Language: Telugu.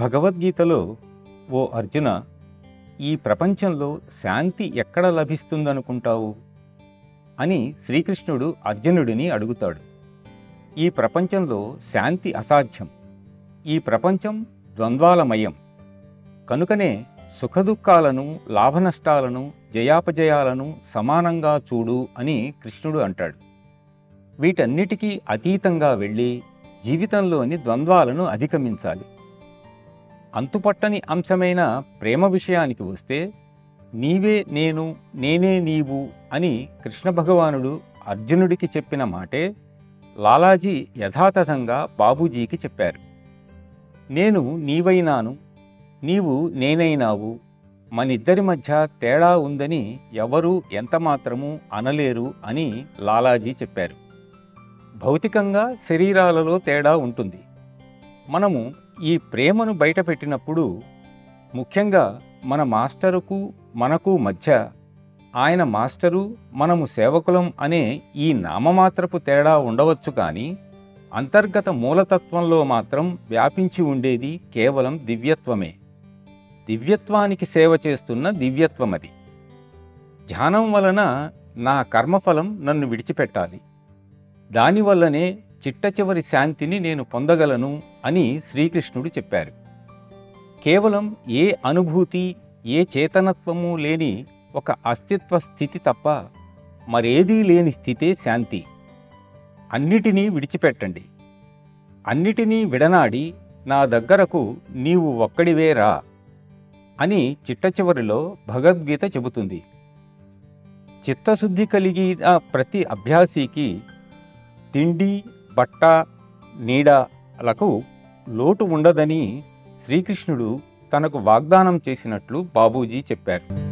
భగవద్గీతలో ఓ అర్జున ఈ ప్రపంచంలో శాంతి ఎక్కడ లభిస్తుందనుకుంటావు అని శ్రీకృష్ణుడు అర్జునుడిని అడుగుతాడు ఈ ప్రపంచంలో శాంతి అసాధ్యం ఈ ప్రపంచం ద్వంద్వాలమయం కనుకనే సుఖదుఖాలను లాభనష్టాలను జయాపజయాలను సమానంగా చూడు అని కృష్ణుడు అంటాడు వీటన్నిటికీ అతీతంగా వెళ్ళి జీవితంలోని ద్వంద్వాలను అధిగమించాలి అంతుపట్టని అంశమైన ప్రేమ విషయానికి వస్తే నీవే నేను నేనే నీవు అని కృష్ణ భగవానుడు అర్జునుడికి చెప్పిన మాటే లాలాజీ యథాతథంగా బాబూజీకి చెప్పారు నేను నీవైనాను నీవు నేనైనావు మనిద్దరి మధ్య తేడా ఉందని ఎవరూ ఎంతమాత్రమూ అనలేరు అని లాలాజీ చెప్పారు భౌతికంగా శరీరాలలో తేడా ఉంటుంది మనము ఈ ప్రేమను బయటపెట్టినప్పుడు ముఖ్యంగా మన మాస్టరుకు మనకు మధ్య ఆయన మాస్టరు మనము సేవకులం అనే ఈ నామమాత్రపు తేడా ఉండవచ్చు కానీ అంతర్గత మూలతత్వంలో మాత్రం వ్యాపించి ఉండేది కేవలం దివ్యత్వమే దివ్యత్వానికి సేవ చేస్తున్న దివ్యత్వమది ధ్యానం వలన నా కర్మఫలం నన్ను విడిచిపెట్టాలి దానివల్లనే చిట్ట చివరి శాంతిని నేను పొందగలను అని శ్రీకృష్ణుడు చెప్పారు కేవలం ఏ అనుభూతి ఏ చేతనత్వము లేని ఒక అస్తిత్వ స్థితి తప్ప మరేదీ లేని స్థితే శాంతి అన్నిటినీ విడిచిపెట్టండి అన్నిటినీ విడనాడి నా దగ్గరకు నీవు ఒక్కడివే రా అని చిట్ట చివరిలో భగవద్గీత చెబుతుంది చిత్తశుద్ధి కలిగిన ప్రతి అభ్యాసీకి తిండి బట్ట నీడలకు లోటు ఉండదని శ్రీకృష్ణుడు తనకు వాగ్దానం చేసినట్లు బాబూజీ చెప్పారు